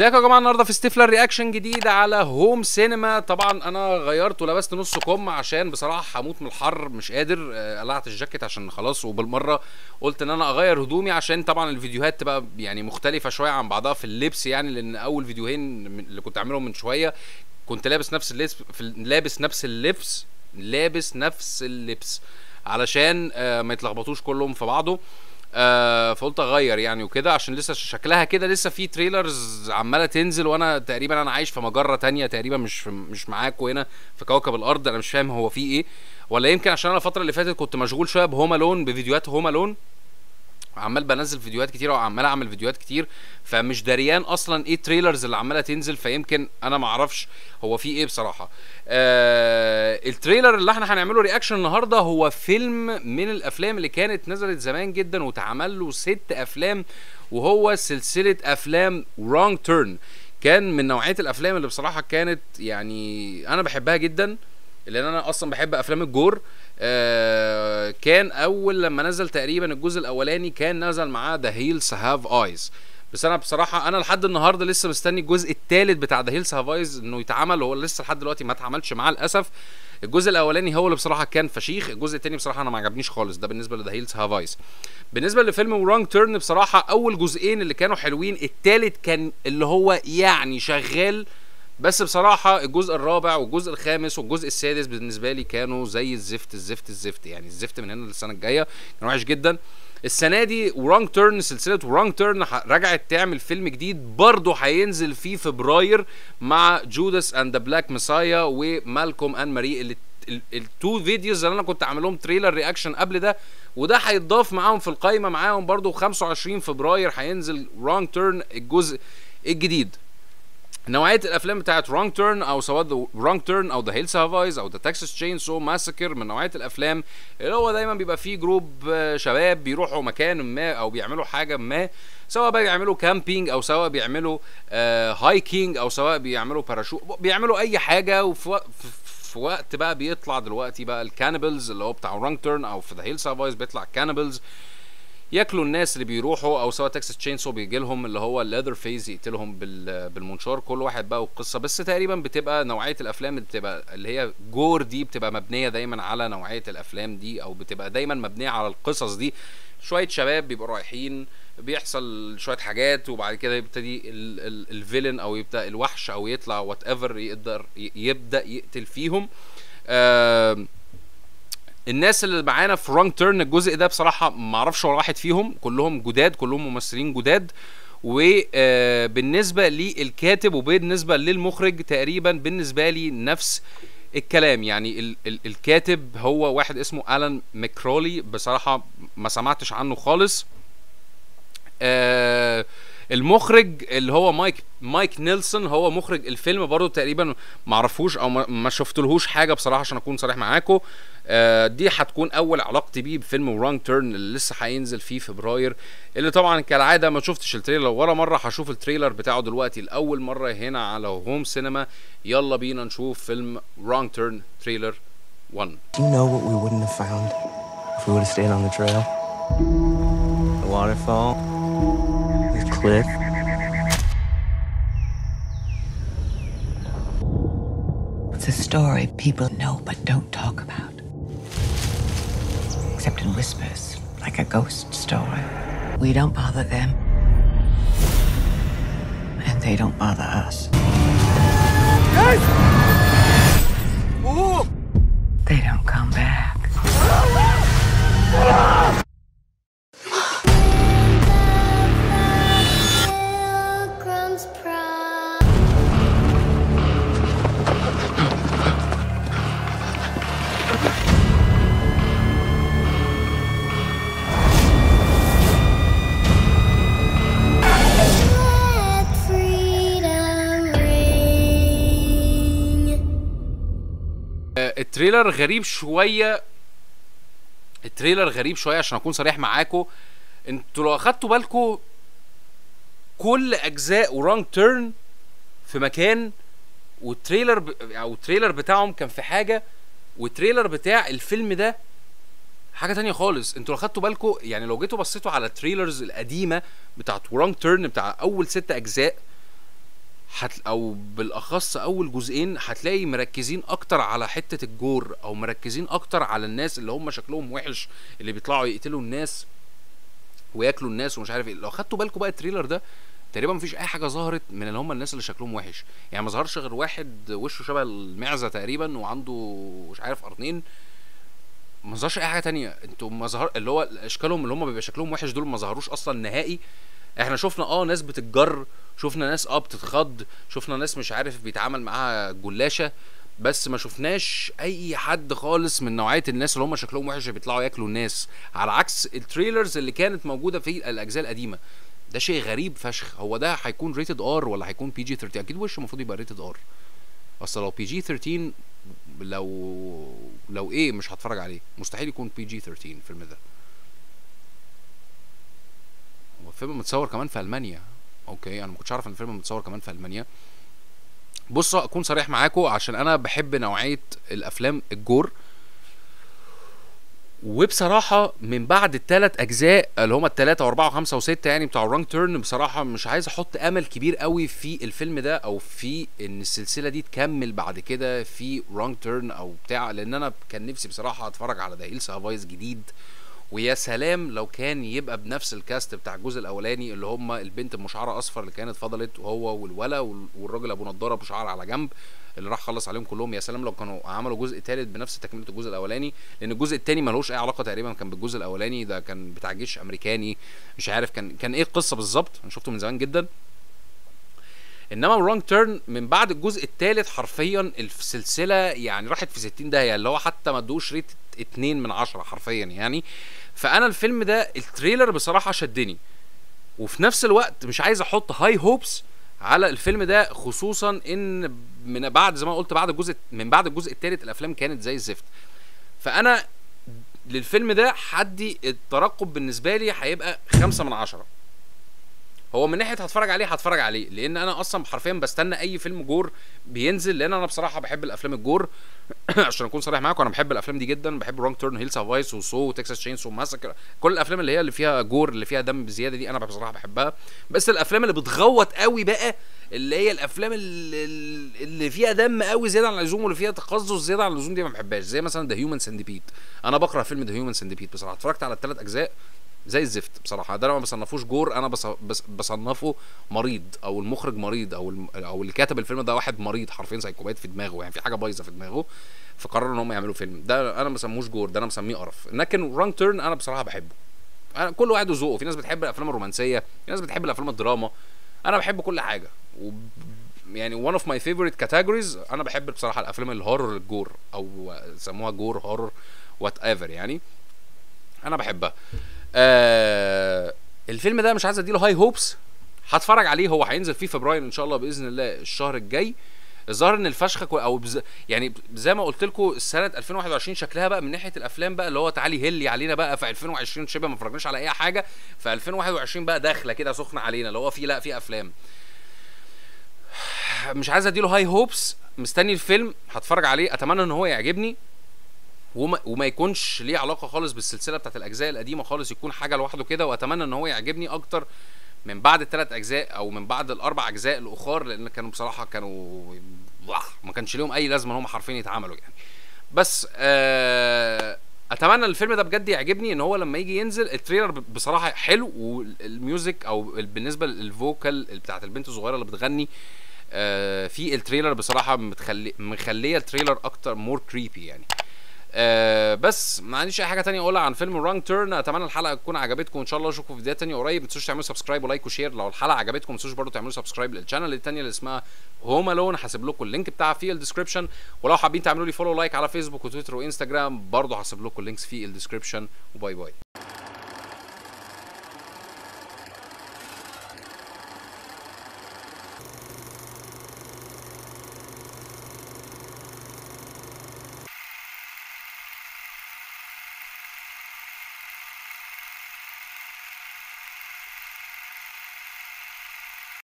ازيكم يا جماعه النهارده في ستيفلر رياكشن جديد على هوم سينما طبعا انا غيرت ولبست نص كم عشان بصراحه هموت من الحر مش قادر آه، قلعت الجاكيت عشان خلاص وبالمره قلت ان انا اغير هدومي عشان طبعا الفيديوهات تبقى يعني مختلفه شويه عن بعضها في اللبس يعني لان اول فيديوهين من- اللي كنت عاملهم من شويه كنت لابس نفس اللبس في لابس نفس اللبس لابس نفس اللبس علشان آه، ما يتلخبطوش كلهم في بعضه آه فقلت اغير يعني وكده عشان لسه شكلها كده لسه في تريلرز عماله تنزل وانا تقريبا انا عايش في مجره تانية تقريبا مش في مش معاكم هنا في كوكب الارض انا مش فاهم هو في ايه ولا يمكن عشان انا الفتره اللي فاتت كنت مشغول شويه بهوم الون بفيديوهات هوم الون عمال بنزل فيديوهات كتير وعمال اعمل فيديوهات كتير فمش دريان اصلا ايه التريلرز اللي عماله تنزل فيمكن انا ما اعرفش هو في ايه بصراحه آه التريلر اللي احنا هنعمله رياكشن النهارده هو فيلم من الافلام اللي كانت نزلت زمان جدا واتعمل له ست افلام وهو سلسله افلام رونج تيرن كان من نوعيه الافلام اللي بصراحه كانت يعني انا بحبها جدا لان انا اصلا بحب افلام الجور آه كان اول لما نزل تقريبا الجزء الاولاني كان نزل معاه ذا هيلز هاف ايز بس انا بصراحه انا لحد النهارده لسه مستني الجزء الثالث بتاع ذا هيلز هاف ايز انه يتعمل هو لسه لحد دلوقتي ما اتعملش معاه للاسف الجزء الاولاني هو اللي بصراحه كان فشيخ الجزء الثاني بصراحه انا ما عجبنيش خالص ده بالنسبه لذا هيلز هاف ايز بالنسبه لفيلم ورونج تيرن بصراحه اول جزئين اللي كانوا حلوين الثالث كان اللي هو يعني شغال بس بصراحة الجزء الرابع والجزء الخامس والجزء السادس بالنسبة لي كانوا زي الزفت الزفت الزفت يعني الزفت من هنا للسنة الجاية كان وحش جدا السنة دي ورونج تيرن سلسلة ورونج تيرن رجعت تعمل فيلم جديد برضه هينزل في فبراير مع جوداس اند ذا بلاك مسايا ومالكوم ان ماري اللي ال- التو فيديوز اللي انا كنت عامل لهم تريلر رياكشن قبل ده وده هيتضاف معاهم في القايمه معاهم برضو 25 فبراير هينزل رونج تيرن الجزء الجديد نوعيه الافلام بتاعت رونج تيرن او سواء رونج تيرن او ذا هيلز هاف ايز او ذا تكساس تشين سو ماسكر من نوعيه الافلام اللي هو دايما بيبقى فيه جروب آه، شباب بيروحوا مكان ما او بيعملوا حاجه ما سواء بقى بيعملوا كامبينج او سواء بيعملوا آه هايكينج او سواء بيعملوا باراشوت بيعملوا اي حاجه وفي وق- في- في وقت بقى بيطلع دلوقتي بقى الكانيبلز اللي هو بتاع رونج تيرن او في ذا هيلز هاف ايز بيطلع كانيبلز ياكلوا الناس اللي بيروحوا او سواء تكساس تشين سو بيجي لهم اللي هو الليذر فيز يقتلهم بال- بالمنشار كل واحد بقى والقصه بس تقريبا بتبقى نوعيه الافلام اللي بتبقى اللي هي جور دي بتبقى مبنيه دايما على نوعيه الافلام دي او بتبقى دايما مبنيه على القصص دي شويه شباب بيبقوا رايحين بيحصل شويه حاجات وبعد كده يبتدي ال- ال- الفيلن او يبدا الوحش او يطلع وات ايفر يقدر ي- يبدا يقتل فيهم آم، الناس اللي معانا في رونج تيرن الجزء ده بصراحه ما اعرفش ولا واحد فيهم كلهم جداد كلهم ممثلين جداد وبالنسبه للكاتب وبالنسبه للمخرج تقريبا بالنسبه لي نفس الكلام يعني ال ال الكاتب هو واحد اسمه الان ميكرولي بصراحه ما سمعتش عنه خالص آه المخرج اللي هو مايك مايك نيلسون هو مخرج الفيلم برضو تقريبا ما اعرفوش او ما, ما شفتلهوش حاجه بصراحه عشان اكون صريح معاكم آه دي هتكون اول علاقتي بيه بفيلم رونج تيرن اللي لسه هينزل في فبراير اللي طبعا كالعاده ما شفتش التريلر ولا مره هشوف التريلر بتاعه دلوقتي لاول مره هنا على هوم سينما يلا بينا نشوف فيلم رونج تيرن تريلر 1 Do you know what we wouldn't have found if we would have stayed on the trail? The waterfall, the cliff. It's a story people know but don't talk about. Except in whispers, like a ghost story. We don't bother them. And they don't bother us. They don't come back. Pilgrim's Pride. Let freedom ring. آه، التريلر غريب شويه التريلر غريب شويه عشان اكون صريح معاكم انتوا لو اخدتوا بالكم كل اجزاء ورانج تيرن في مكان والتريلر ب... او التريلر بتاعهم كان في حاجه والتريلر بتاع الفيلم ده حاجه تانية خالص انتوا لو خدتوا بالكم يعني لو جيتوا بصيتوا على التريلرز القديمه بتاعت ورانج تيرن بتاع اول ست اجزاء هت او بالاخص اول جزئين هتلاقي مركزين اكتر على حته الجور او مركزين اكتر على الناس اللي هم شكلهم وحش اللي بيطلعوا يقتلوا الناس وياكلوا الناس ومش عارف ايه لو خدتوا بالكم بقى التريلر ده تقريبا مفيش اي حاجه ظهرت من اللي هم الناس اللي شكلهم وحش يعني ما ظهرش غير واحد وشه شبه المعزه تقريبا وعنده مش عارف قرنين ما ظهرش اي حاجه تانية انتوا ما ظهر اللي هو اشكالهم اللي هم بيبقى شكلهم وحش دول ما ظهروش اصلا نهائي احنا شفنا اه ناس بتتجر شفنا ناس اه بتتخض شفنا ناس مش عارف بيتعامل معاها جلاشه بس ما شفناش اي حد خالص من نوعيه الناس اللي هم شكلهم وحش بيطلعوا ياكلوا الناس على عكس التريلرز اللي كانت موجوده في الاجزاء القديمه ده شيء غريب فشخ هو ده هيكون ريتد ار ولا هيكون بي جي 13 اكيد وش المفروض يبقى ريتد ار اصل لو بي جي 13 لو لو ايه مش هتفرج عليه مستحيل يكون بي جي 13 الفيلم ده هو الفيلم متصور كمان في المانيا اوكي انا ما كنتش اعرف ان الفيلم متصور كمان في المانيا بص اكون صريح معاكم عشان انا بحب نوعيه الافلام الجور وبصراحة من بعد الثلاث أجزاء اللي هما الثلاثة وأربعة وخمسة وستة يعني بتوع رانج تيرن بصراحة مش عايز أحط أمل كبير قوي في الفيلم ده أو في إن السلسلة دي تكمل بعد كده في رانج تيرن أو بتاع لأن أنا كان نفسي بصراحة أتفرج على ذا هيلز هافايز جديد ويا سلام لو كان يبقى بنفس الكاست بتاع الجزء الاولاني اللي هم البنت بمشعر اصفر اللي كانت فضلت وهو والولا وال- والراجل ابو نضاره بشعر على جنب اللي راح خلص عليهم كلهم يا سلام لو كانوا عملوا جزء ثالث بنفس تكمله الجزء الاولاني لان الجزء الثاني ملوش اي علاقه تقريبا كان بالجزء الاولاني ده كان بتاع جيش امريكاني مش عارف كان كان ايه القصه بالظبط انا شفته من زمان جدا انما رونج تيرن من بعد الجزء الثالث حرفيا السلسله يعني راحت في 60 داهيه اللي هو حتى ما ادوش ريت 2 من 10 حرفيا يعني فانا الفيلم ده التريلر بصراحه شدني وفي نفس الوقت مش عايز احط هاي هوبس على الفيلم ده خصوصا ان من بعد زي ما قلت بعد الجزء من بعد الجزء الثالث الافلام كانت زي الزفت فانا للفيلم ده حدي الترقب بالنسبه لي هيبقى خمسة من عشرة هو من ناحيه هتفرج عليه هتفرج عليه لان انا اصلا حرفيا بستنى اي فيلم جور بينزل لان انا بصراحه بحب الافلام الجور عشان اكون صريح معاكم انا بحب الافلام دي جدا بحب رونج تيرن هيلز اوف فايس وسو وتكساس تشين سو ماسكر كل الافلام اللي هي اللي فيها جور اللي فيها دم بزياده دي انا بصراحه بحبها بس الافلام اللي بتغوط قوي بقى اللي هي الافلام اللي, اللي فيها دم قوي زياده عن اللزوم واللي فيها تقزز زياده عن اللزوم دي ما بحبهاش زي مثلا ذا هيومن سندبيت انا بكره فيلم ذا هيومن سندبيت بصراحه اتفرجت على الثلاث اجزاء زي الزفت بصراحه ده انا ما بصنفوش جور انا بص... بص... بصنفه مريض او المخرج مريض او الم... او اللي كاتب الفيلم ده واحد مريض حرفيا سايكوبات في دماغه يعني في حاجه بايظه في دماغه فقرروا ان هم يعملوا فيلم ده انا ما بسموش جور ده انا مسميه قرف لكن رانج تيرن انا بصراحه بحبه انا كل واحد وذوقه في ناس بتحب الافلام الرومانسيه في ناس بتحب الافلام الدراما انا بحب كل حاجه و يعني one of my favorite categories انا بحب بصراحه الافلام الهورر الجور او سموها جور هورر وات ايفر يعني انا بحبها آه الفيلم ده مش عايز اديله هاي هوبس هتفرج عليه هو هينزل فيه فبراير ان شاء الله باذن الله الشهر الجاي الظاهر ان الفشخه كو- او بز... يعني زي ما قلت لكم السنه 2021 شكلها بقى من ناحيه الافلام بقى اللي هو تعالي هلي علينا بقى في 2020 شبه ما اتفرجناش على اي حاجه في 2021 بقى داخله كده سخنه علينا اللي هو في لا في افلام مش عايز اديله هاي هوبس مستني الفيلم هتفرج عليه اتمنى ان هو يعجبني وما, وما يكونش ليه علاقه خالص بالسلسله بتاعت الاجزاء القديمه خالص يكون حاجه لوحده كده واتمنى ان هو يعجبني اكتر من بعد الثلاث اجزاء او من بعد الاربع اجزاء الاخر لان كانوا بصراحه كانوا واه، ما كانش ليهم اي لازمه ان هم حرفيا يتعملوا يعني بس آه اتمنى الفيلم ده بجد يعجبني ان هو لما يجي ينزل التريلر ب- بصراحه حلو والميوزك او بالنسبه للفوكال بتاعت البنت الصغيره اللي بتغني آه في التريلر بصراحه متخلي مخليه التريلر اكتر مور كريبي يعني آه بس ما عنديش اي حاجه تانية اقولها عن فيلم رانج تيرن اتمنى الحلقه تكون عجبتكم ان شاء الله اشوفكم في فيديوهات تانية قريب ما تنسوش تعملوا سبسكرايب ولايك وشير لو الحلقه عجبتكم ما تنسوش برضه تعملوا سبسكرايب للشانل التانية اللي اسمها هوم الون هسيب لكم اللينك بتاعها في الديسكربشن ولو حابين تعملوا لي فولو لايك على فيسبوك وتويتر وانستجرام برضه هسيب لكم اللينكس في الديسكربشن وباي باي